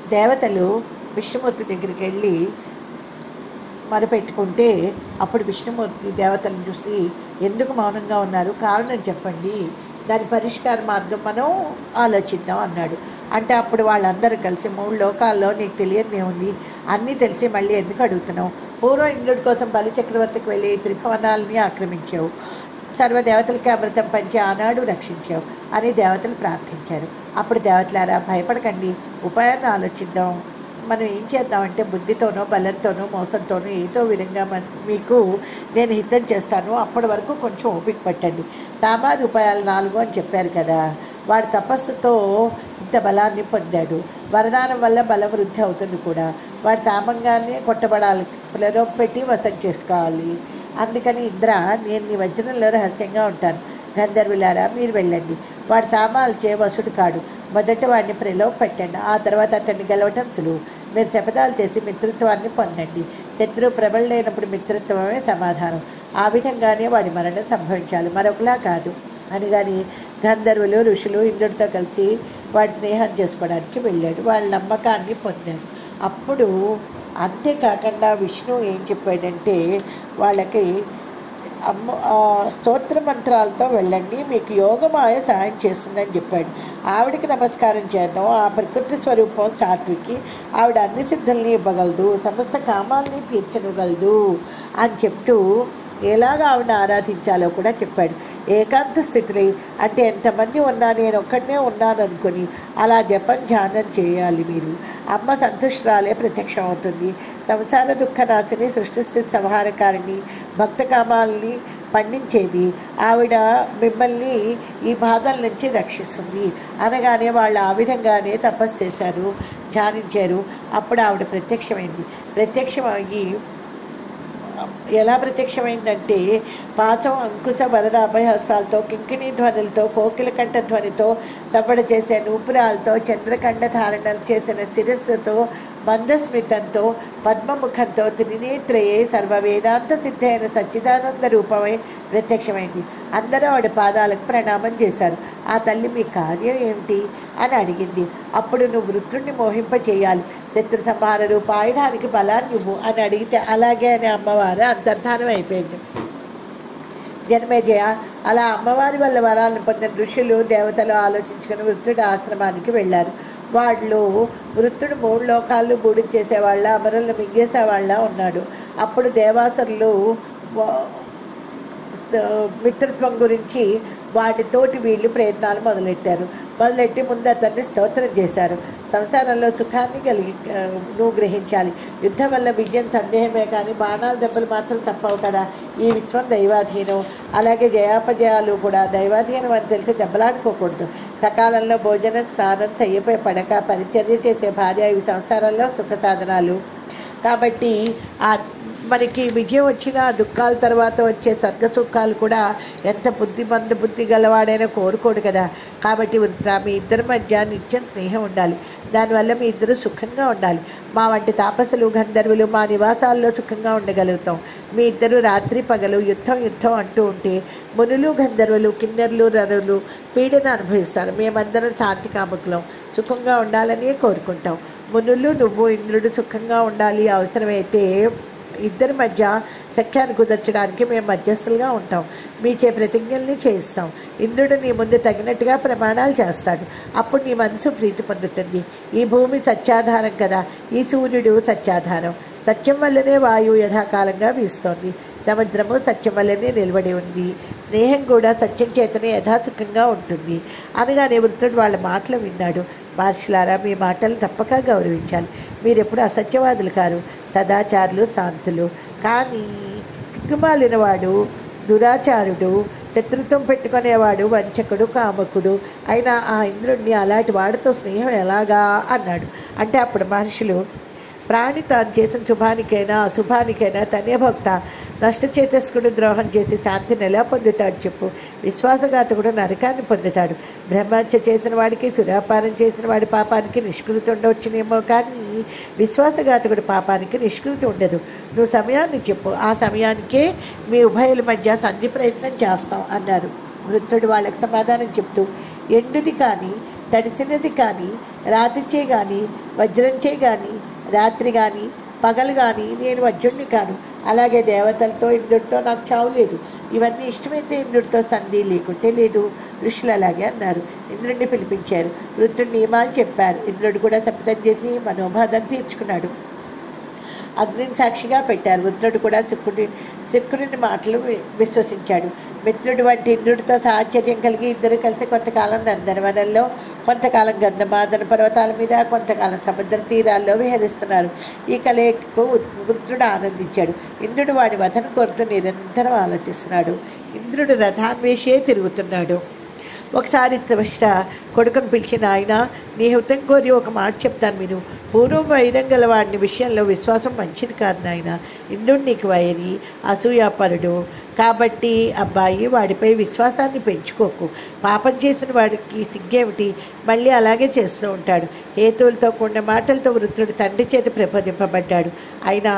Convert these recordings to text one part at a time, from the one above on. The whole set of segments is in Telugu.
దేవతలు విష్ణుమూర్తి దగ్గరికి వెళ్ళి మొరపెట్టుకుంటే అప్పుడు విష్ణుమూర్తి దేవతలను చూసి ఎందుకు మౌనంగా ఉన్నారు కారణం చెప్పండి దాని పరిష్కార మార్గం మనం ఆలోచిద్దాం అన్నాడు అంటే అప్పుడు వాళ్ళందరూ కలిసి మూడు లోకాల్లో నీకు తెలియదు ఉంది అన్నీ తెలిసి మళ్ళీ ఎందుకు అడుగుతున్నావు పూర్వం ఇంద్రుడి కోసం బలి చక్రవర్తికి వెళ్ళి త్రిభువనాలని ఆక్రమించావు సర్వదేవతలకి అమృతం పంచి ఆనాడు రక్షించావు అని దేవతలు ప్రార్థించారు అప్పుడు దేవతలారా భయపడకండి ఉపాయాన్ని ఆలోచిద్దాం మనం ఏం చేద్దామంటే బుద్ధితోనో బలంతోనో మోసంతోనో ఏదో విధంగా మన మీకు నేను హితం చేస్తాను అప్పటి వరకు కొంచెం ఓపిక పట్టండి సామాజిక ఉపాయాలు నాలుగు అని చెప్పారు కదా వాడి తపస్సుతో ఇంత బలాన్ని పొందాడు వరదానం వల్ల బలం వృద్ధి అవుతుంది కూడా వాడి సామంగాన్ని కొట్టబడాలి ప్రలోభ పెట్టి వశం చేసుకోవాలి అందుకని ఇంద్ర నేను నీ వజ్రంలో రహస్యంగా ఉంటాను గంధర్వులారా మీరు వెళ్ళండి వాడి సామాలు చే వసుడు కాడు మొదట వాడిని ప్రలోభ పెట్టండి ఆ తర్వాత అతన్ని గెలవటం సులువు మీరు శపథాలు చేసి మిత్రత్వాన్ని పొందండి శత్రువు ప్రబలైనప్పుడు మిత్రత్వమే సమాధానం ఆ విధంగానే వాడి మరణం సంభవించాలి మరొకలా కాదు అని కానీ గంధర్వులు ఋషులు ఇంద్రుడితో కలిసి వాడి స్నేహం చేసుకోవడానికి వెళ్ళాడు వాళ్ళ నమ్మకాన్ని పొందాడు అప్పుడు అంతేకాకుండా విష్ణు ఏం చెప్పాడంటే వాళ్ళకి అమ్మ ఆ, స్తోత్ర మంత్రాలతో వెళ్ళండి మీకు యోగమాయ సహాయం చేస్తుందని చెప్పాడు ఆవిడకి నమస్కారం చేద్దాం ఆ ప్రకృతి స్వరూపం సాత్వికి ఆవిడ అన్ని సిద్ధుల్ని ఇవ్వగలదు సమస్త కామాల్ని తీర్చనగలదు అని చెప్తూ ఎలాగ ఆవిడ ఆరాధించాలో కూడా చెప్పాడు ఏకాంత స్థితిలో అంటే ఎంతమంది ఉన్నా నేను ఒక్కడనే ఉన్నాను అనుకుని అలా జపం ధ్యానం చేయాలి మీరు అమ్మ సంతుష్టురాలే ప్రత్యక్షం అవుతుంది సంసార దుఃఖనాశిని సృష్టిస్థితి సంహారకారిణి భక్త కామాలని పండించేది ఆవిడ మిమ్మల్ని ఈ బాధల నుంచి రక్షిస్తుంది అనగానే వాళ్ళు ఆ విధంగానే తపస్సు చేశారు ధ్యానించారు అప్పుడు ఆవిడ ప్రత్యక్షమైంది ప్రత్యక్షమయ్యి ఎలా ప్రత్యక్షమైందంటే పాచం అంకుశ వరద అభయహస్తాలతో కింకిణీ ధ్వనులతో కోకిల కంఠ ధ్వనితో సవ్వడ చేసే నూపురాలతో చంద్రకంఠ ధారణలు చేసిన శిరస్సుతో మందస్మితంతో పద్మముఖంతో త్రినేత్రయే సర్వ వేదాంత సిద్ధైన సచ్చిదానంద రూపమై ప్రత్యక్షమైంది అందరూ ఆవిడ పాదాలకు ప్రణామం చేశారు ఆ తల్లి మీ కార్యం ఏమిటి అని అడిగింది అప్పుడు నువ్వు వృత్రుణ్ణి మోహింప చేయాలి శత్రు సంహార రూప ఆయుధానికి బలాన్ని ఇవ్వు అని అడిగితే అలాగే అని అమ్మవారు అంతర్ధానం అయిపోయింది జన్మేజయ అలా అమ్మవారి వల్ల వరాలను పొందిన ఋషులు దేవతలు ఆలోచించుకుని వృత్తుడి ఆశ్రమానికి వెళ్ళారు వాళ్ళు వృత్తుడు మూడు లోకాలు బూడి చేసేవాళ్ళ అమరులను మింగేసేవాళ్ళ ఉన్నాడు అప్పుడు దేవాసురులు వా- స- మిత్రత్వం గురించి వాటితోటి వీళ్ళు ప్రయత్నాలు మొదలెట్టారు మొదలెట్టి ముందు అతన్ని స్తోత్రం చేశారు సంసారంలో సుఖాన్ని కలిగి ఆ, నువ్వు గ్రహించాలి యుద్ధం వల్ల విజయం సందేహమే కానీ బాణాల దెబ్బలు మాత్రం తప్పవు కదా ఈ విశ్వం దైవాధీనం అలాగే జయాపజయాలు కూడా దైవాధీనం అని తెలిసి దెబ్బలాడుకోకూడదు సకాలంలో భోజనం స్నానం చెయ్యపై పడక పరిచర్య చేసే భార్య ఇవి సంసారంలో సుఖ సాధనాలు కాబట్టి ఆ మనకి విజయం వచ్చిన ఆ దుఃఖాల తర్వాత వచ్చే స్వర్గ సుఖాలు కూడా ఎంత బుద్ధిమంద బుద్ధి గలవాడైనా కోరుకోడు కదా కాబట్టి వృత్రా మీ ఇద్దరి మధ్య నిత్యం స్నేహం ఉండాలి దానివల్ల మీ ఇద్దరు సుఖంగా ఉండాలి మా వంటి తాపసులు గంధర్వులు మా నివాసాల్లో సుఖంగా ఉండగలుగుతాం మీ ఇద్దరు రాత్రి పగలు యుద్ధం యుద్ధం అంటూ ఉంటే మునులు గంధర్వులు కిన్నెర్లు రరులు పీడన అనుభవిస్తారు మేమందరం శాంతి కాముకులం సుఖంగా ఉండాలని కోరుకుంటాం మునులు నువ్వు ఇంద్రుడు సుఖంగా ఉండాలి అవసరమైతే ఇద్దరి మధ్య సఖ్యాన్ని కుదర్చడానికి మేము మధ్యస్థులుగా ఉంటాం మీచే ప్రతిజ్ఞల్ని చేయిస్తాం ఇంద్రుడు నీ ముందు తగినట్టుగా ప్రమాణాలు చేస్తాడు అప్పుడు నీ మనసు ప్రీతి పొందుతుంది ఈ భూమి సత్యాధారం కదా ఈ సూర్యుడు సత్యాధారం సత్యం వల్లనే వాయువు యథాకాలంగా వీస్తోంది సముద్రము సత్యం వల్లనే నిలబడి ఉంది స్నేహం కూడా సత్యం చేతనే యథాసుఖంగా ఉంటుంది అనగానే వృత్తుడు వాళ్ళ మాటలు విన్నాడు మహర్షులారా మీ మాటలు తప్పక గౌరవించాలి మీరెప్పుడు అసత్యవాదులు కారు సదాచారులు శాంతులు కానీ సిగ్గుమాలినవాడు దురాచారుడు శత్రుత్వం పెట్టుకునేవాడు వంచకుడు కామకుడు అయినా ఆ ఇంద్రుడిని అలాంటి వాడితో స్నేహం ఎలాగా అన్నాడు అంటే అప్పుడు మహర్షులు ప్రాణి తాను చేసిన శుభానికైనా అశుభానికైనా తనే భక్త నష్టచేతస్కుడు ద్రోహం చేసి శాంతిని ఎలా పొందుతాడు చెప్పు విశ్వాసఘాతకుడు నరకాన్ని పొందుతాడు బ్రహ్మహత్య చేసిన వాడికి సురాపానం చేసిన వాడి పాపానికి నిష్కృతి ఉండవచ్చునేమో కానీ విశ్వాసఘాతకుడి పాపానికి నిష్కృతి ఉండదు నువ్వు సమయాన్ని చెప్పు ఆ సమయానికే మీ ఉభయుల మధ్య సంధి ప్రయత్నం చేస్తాం అన్నారు వృద్ధుడు వాళ్ళకి సమాధానం చెప్తూ ఎండుది కానీ తడిసినది కానీ రాతిచే కానీ వజ్రంచే కానీ రాత్రి కానీ పగలు కానీ నేను వజ్రుణ్ణి కాను అలాగే దేవతలతో ఇంద్రుడితో నాకు చావు లేదు ఇవన్నీ ఇష్టమైతే ఇంద్రుడితో సంధి లేకుంటే లేదు ఋషులు అలాగే అన్నారు ఇంద్రుడిని పిలిపించారు వృత్తుడి నియమాలు చెప్పారు ఇంద్రుడు కూడా శపథం చేసి మనోబాధం తీర్చుకున్నాడు అగ్నిని సాక్షిగా పెట్టారు వృత్రుడు కూడా శుక్రుడి శుక్రుని మాటలు వి- విశ్వసించాడు మిత్రుడు వంటి ఇంద్రుడితో సాహచర్యం కలిగి ఇద్దరు కలిసి కొంతకాలం నందనవనంలో కొంతకాలం గంధమాదన పర్వతాల మీద కొంతకాలం సముద్ర తీరాల్లో విహరిస్తున్నారు ఈ కలయికకు వృత్రుడు ఆనందించాడు ఇంద్రుడు వాడి వధను కోరుతూ నిరంతరం ఆలోచిస్తున్నాడు ఇంద్రుడు రథాన్వేషే తిరుగుతున్నాడు ఒకసారి త్వష్ట కొడుకును పిలిచిన ఆయన నీ హితం కోరి ఒక మాట చెప్తాను మీరు పూర్వం వైరం గల వాడిని విషయంలో విశ్వాసం మంచిది కాదు నాయన ఇంద్రుడు నీకు వైరి అసూయాపరుడు కాబట్టి అబ్బాయి వాడిపై విశ్వాసాన్ని పెంచుకోకు పాపం చేసిన వాడికి సిగ్గేమిటి మళ్ళీ అలాగే చేస్తూ ఉంటాడు హేతువులతో కూడిన మాటలతో వృద్ధుడు తండ్రి చేతి ప్రబోధింపబడ్డాడు అయినా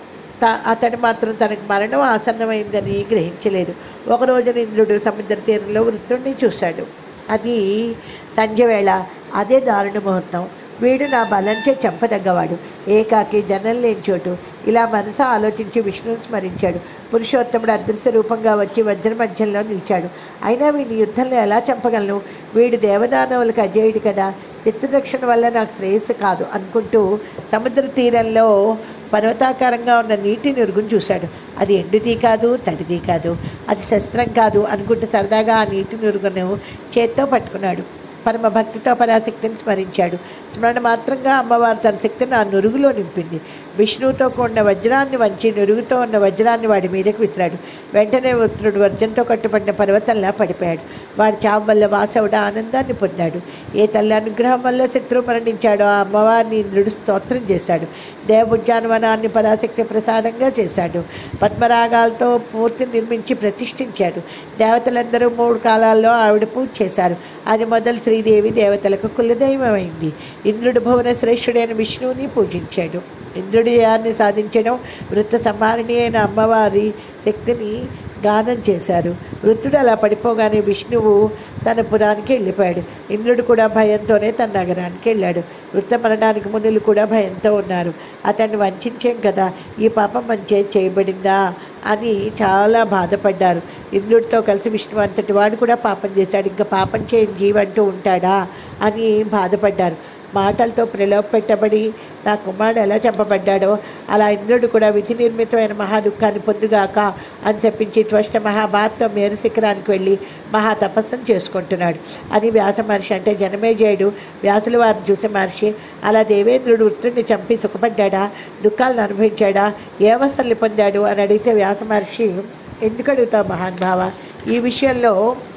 త- అతడు మాత్రం తనకు మరణం ఆసన్నమైందని గ్రహించలేదు ఒక రోజున ఇంద్రుడు సముద్ర తీరంలో వృత్తుడిని చూశాడు అది సంధ్య వేళ అదే దారుణ ముహూర్తం వీడు నా బలంచే చంపదగ్గవాడు ఏకాకి జనం లేని చోటు ఇలా మనసు ఆలోచించి విష్ణువుని స్మరించాడు పురుషోత్తముడు అదృశ్య రూపంగా వచ్చి వజ్ర మధ్యంలో నిలిచాడు అయినా వీడిని యుద్ధంలో ఎలా చంపగలను వీడు దేవదానవులకు అజేయుడు కదా చిత్రరక్షణ వల్ల నాకు శ్రేయస్సు కాదు అనుకుంటూ సముద్ర తీరంలో పర్వతాకారంగా ఉన్న నీటి నురుగును చూశాడు అది ఎండుది కాదు తడిది కాదు అది శస్త్రం కాదు అనుకుంటూ సరదాగా ఆ నీటి నురుగును చేత్తో పట్టుకున్నాడు పరమ భక్తితో పరాశక్తిని స్మరించాడు స్మరణ మాత్రంగా అమ్మవారు తన శక్తిని ఆ నురుగులో నింపింది విష్ణువుతో కూడిన వజ్రాన్ని వంచి నురుగుతో ఉన్న వజ్రాన్ని వాడి మీదకు విసిరాడు వెంటనే ఉత్తరుడు వజ్రంతో కట్టుబడిన పర్వతంలా పడిపోయాడు వాడి చావు వల్ల వాసవుడు ఆనందాన్ని పొందాడు ఏ తల్లి అనుగ్రహం వల్ల శత్రువు మరణించాడో ఆ అమ్మవారిని ఇంద్రుడు స్తోత్రం చేశాడు దేవోద్యానవనాన్ని పరాశక్తి ప్రసాదంగా చేశాడు పద్మరాగాలతో పూర్తి నిర్మించి ప్రతిష్ఠించాడు దేవతలందరూ మూడు కాలాల్లో ఆవిడ పూజ చేశారు అది మొదలు శ్రీదేవి దేవతలకు కులదైవమైంది ఇంద్రుడు భువన శ్రేష్ఠుడైన విష్ణువుని పూజించాడు ఇంద్రుడి జయాన్ని సాధించడం వృత్త సంహారిణి అయిన అమ్మవారి శక్తిని గానం చేశారు వృత్తుడు అలా పడిపోగానే విష్ణువు తన పురానికి వెళ్ళిపోయాడు ఇంద్రుడు కూడా భయంతోనే తన నగరానికి వెళ్ళాడు వృత్త మరణానికి మునులు కూడా భయంతో ఉన్నారు అతన్ని వంచాం కదా ఈ పాపం మంచి చేయబడిందా అని చాలా బాధపడ్డారు ఇంద్రుడితో కలిసి విష్ణువు అంతటి వాడు కూడా పాపం చేశాడు ఇంకా పాపం చేయని జీవంటూ ఉంటాడా అని బాధపడ్డారు మాటలతో ప్రలోభ పెట్టబడి నా కుమారుడు ఎలా చంపబడ్డాడో అలా ఇంద్రుడు కూడా విధి నిర్మితమైన మహా దుఃఖాన్ని పొందుగాక అని చెప్పించి త్వష్ట మహాభారత మేరు శిఖరానికి వెళ్ళి మహా తపస్సును చేసుకుంటున్నాడు అని వ్యాస మహర్షి అంటే జనమేజయుడు వ్యాసుల వారిని చూసే మహర్షి అలా దేవేంద్రుడు వృత్తుడిని చంపి సుఖపడ్డాడా దుఃఖాలను అనుభవించాడా ఏ అవస్థల్ని పొందాడు అని అడిగితే వ్యాస మహర్షి ఎందుకు అడుగుతావు మహానుభావ ఈ విషయంలో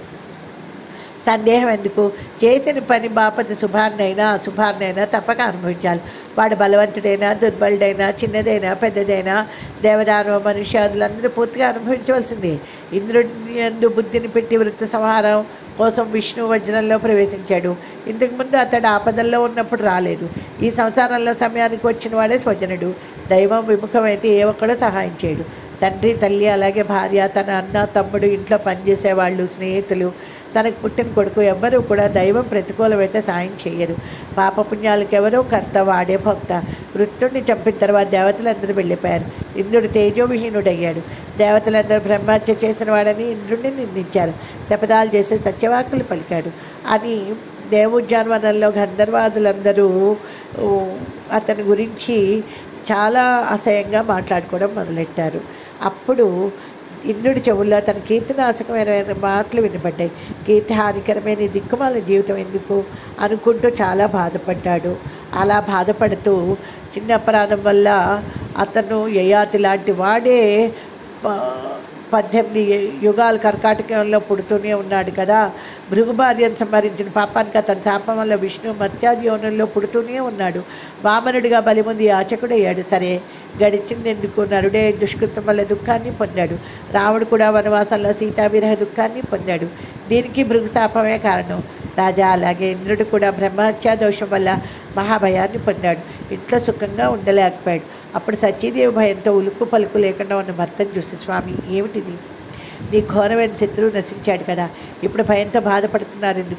సందేహం ఎందుకు చేసిన పని బాపతి శుభాన్నైనా అశుభాన్నైనా తప్పక అనుభవించాలి వాడు బలవంతుడైనా దుర్బలుడైనా చిన్నదైనా పెద్దదైనా దేవదానవ మనుష్యాదులందరూ పూర్తిగా అనుభవించవలసిందే ఇంద్రుడి యందు బుద్ధిని పెట్టి వృత్త సంహారం కోసం విష్ణు వజ్రంలో ప్రవేశించాడు ఇంతకుముందు అతడు ఆపదల్లో ఉన్నప్పుడు రాలేదు ఈ సంసారంలో సమయానికి వచ్చిన వాడే స్వజనుడు దైవం విముఖమైతే ఏ ఒక్కడో సహాయం చేయడు తండ్రి తల్లి అలాగే భార్య తన అన్న తమ్ముడు ఇంట్లో పనిచేసేవాళ్ళు స్నేహితులు తనకు పుట్టిన కొడుకు ఎవ్వరూ కూడా దైవం ప్రతికూలమైతే సాయం చేయరు పాపపుణ్యాలకు ఎవరో కర్త వాడే భక్త వృత్తుడిని చంపిన తర్వాత దేవతలందరూ వెళ్ళిపోయారు ఇంద్రుడు తేజోవిహీనుడయ్యాడు దేవతలందరూ బ్రహ్మహత్య చేసిన వాడని ఇంద్రుడిని నిందించారు శపథాలు చేసే సత్యవాకులు పలికాడు అని దేవోద్యానవనంలో గంధర్వాదులందరూ ఊ, అతని గురించి చాలా అసహ్యంగా మాట్లాడుకోవడం మొదలెట్టారు అప్పుడు ఇంద్రుడి చెవుల్లో తన కీర్తినాశకమైన మాటలు వినపడ్డాయి కీర్తి హానికరమైన ఈ దిక్కుమాల జీవితం ఎందుకు అనుకుంటూ చాలా బాధపడ్డాడు అలా బాధపడుతూ చిన్న అపరాధం వల్ల అతను యయాతి లాంటి వాడే ఆ, పద్దెనిమిది యుగాల కర్కాటకంలో పుడుతూనే ఉన్నాడు కదా భృగు భార్యను సంహరించిన పాపానికి అతని శాపం వల్ల విష్ణు మత్స్యాది యోనంలో పుడుతూనే ఉన్నాడు వామనుడిగా బలిముంది యాచకుడయ్యాడు సరే గడిచింది ఎందుకు నరుడే దుష్కృతం వల్ల దుఃఖాన్ని పొందాడు రాముడు కూడా వనవాసంలో సీతావిరహ దుఃఖాన్ని పొందాడు దీనికి భృగు శాపమే కారణం రాజా అలాగే ఇంద్రుడు కూడా బ్రహ్మహత్యా దోషం వల్ల మహాభయాన్ని పొందాడు ఇంట్లో సుఖంగా ఉండలేకపోయాడు అప్పుడు సత్యదేవి భయంతో ఉలుకు పలుకు లేకుండా ఉన్న భర్తను చూసి స్వామి ఏమిటిది నీ ఘోరమైన శత్రువు నశించాడు కదా ఇప్పుడు భయంతో బాధపడుతున్నారు ఎందుకు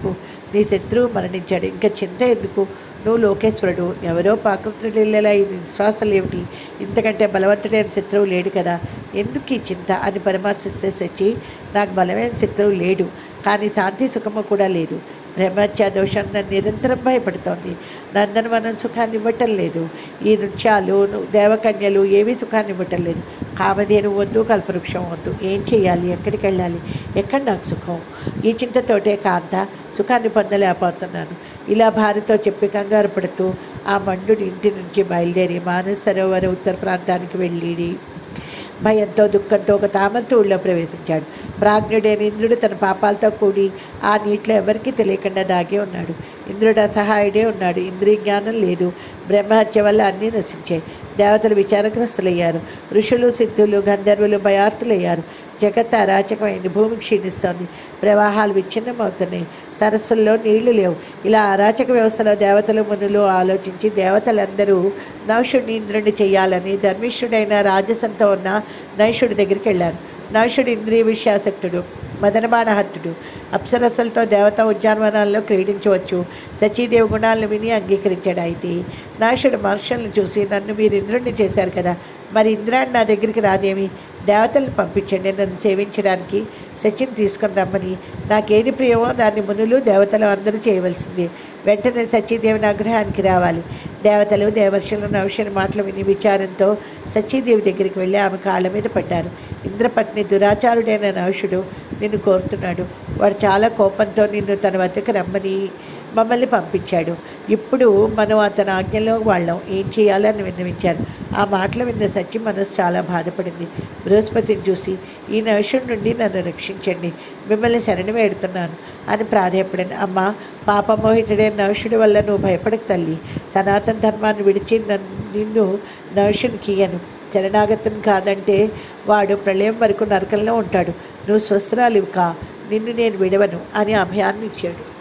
నీ శత్రువు మరణించాడు ఇంకా చింత ఎందుకు నువ్వు లోకేశ్వరుడు ఎవరో పాకృతుల ఈ విశ్వాసాలు ఏమిటి ఇంతకంటే బలవంతుడైన శత్రువు లేడు కదా ఎందుకు ఈ చింత అని పరమాశిస్తే సచ్చి నాకు బలమైన శత్రువు లేడు కానీ శాంతి సుఖము కూడా లేదు బ్రహ్మత్య దోషం నన్ను నిరంతరం భయపడుతోంది నందనవనం సుఖాన్ని ఇవ్వటం లేదు ఈ నృత్యాలు దేవకన్యలు ఏమీ సుఖాన్ని ఇవ్వటం లేదు కామధేను వద్దు కల్పవృక్షం వద్దు ఏం చేయాలి ఎక్కడికి వెళ్ళాలి ఎక్కడ నాకు సుఖం ఈ చింతతోటే కాంత సుఖాన్ని పొందలేకపోతున్నాను ఇలా భార్యతో చెప్పి కంగారు పడుతూ ఆ మండుడి ఇంటి నుంచి బయలుదేరి మానస సరోవర ఉత్తర ప్రాంతానికి వెళ్ళి భయంతో దుఃఖంతో ఒక తామరతూడిలో ప్రవేశించాడు ప్రాజ్ఞుడైన ఇంద్రుడు తన పాపాలతో కూడి ఆ నీటిలో ఎవరికీ తెలియకుండా దాగి ఉన్నాడు ఇంద్రుడు అసహాయుడే ఉన్నాడు ఇంద్రియ జ్ఞానం లేదు బ్రహ్మహత్య వల్ల అన్నీ నశించాయి దేవతలు విచారగ్రస్తులయ్యారు ఋషులు సిద్ధులు గంధర్వులు భయార్థులయ్యారు జగత్ అరాచకమైంది భూమి క్షీణిస్తోంది ప్రవాహాలు విచ్ఛిన్నమవుతున్నాయి సరస్సుల్లో నీళ్లు లేవు ఇలా అరాచక వ్యవస్థలో దేవతలు మునులు ఆలోచించి దేవతలందరూ నౌషుడిని ఇంద్రుడిని చేయాలని ధర్మిష్ఠుడైన రాజసంతో ఉన్న నైషుడి దగ్గరికి వెళ్ళారు నైషుడు ఇంద్రియ విషయాసక్తుడు మదనబాణహత్తుడు అప్సరసలతో దేవతా ఉద్యానవనాల్లో క్రీడించవచ్చు సచీదేవి గుణాలను విని అంగీకరించాడు అయితే నాషుడు మనుషులను చూసి నన్ను మీరు ఇంద్రుడిని చేశారు కదా మరి ఇంద్రాన్ని నా దగ్గరికి రాదేమి దేవతలను పంపించండి నన్ను సేవించడానికి సచిన్ తీసుకుని రమ్మని నాకేది ప్రియమో దాన్ని మునులు దేవతలు అందరూ చేయవలసింది వెంటనే సచీదేవి ఆగ్రహానికి రావాలి దేవతలు దేవర్షులు నౌషని మాటలు విని విచారంతో సచీదేవి దగ్గరికి వెళ్ళి ఆమె కాళ్ళ మీద పడ్డారు ఇంద్రపత్ని దురాచారుడైన నౌషుడు నిన్ను కోరుతున్నాడు వాడు చాలా కోపంతో నిన్ను తన వద్దకు రమ్మని మమ్మల్ని పంపించాడు ఇప్పుడు మనం అతని ఆజ్ఞలో వాళ్ళం ఏం చేయాలని విన్నవించారు ఆ మాటలు విన్న సచి మనసు చాలా బాధపడింది బృహస్పతిని చూసి ఈ నౌషుడి నుండి నన్ను రక్షించండి మిమ్మల్ని శరణి వేడుతున్నాను అని ప్రాధేయపడింది అమ్మ పాపమోహితుడైన నౌషుడి వల్ల నువ్వు భయపడకు తల్లి సనాతన ధర్మాన్ని విడిచి నన్ను నిన్ను నౌషునికి ఇయ్యను శరణాగతం కాదంటే వాడు ప్రళయం వరకు నరకంలో ఉంటాడు నువ్వు స్వస్త్రాలు కా నిన్ను నేను విడవను అని అభయాన్ని ఇచ్చాడు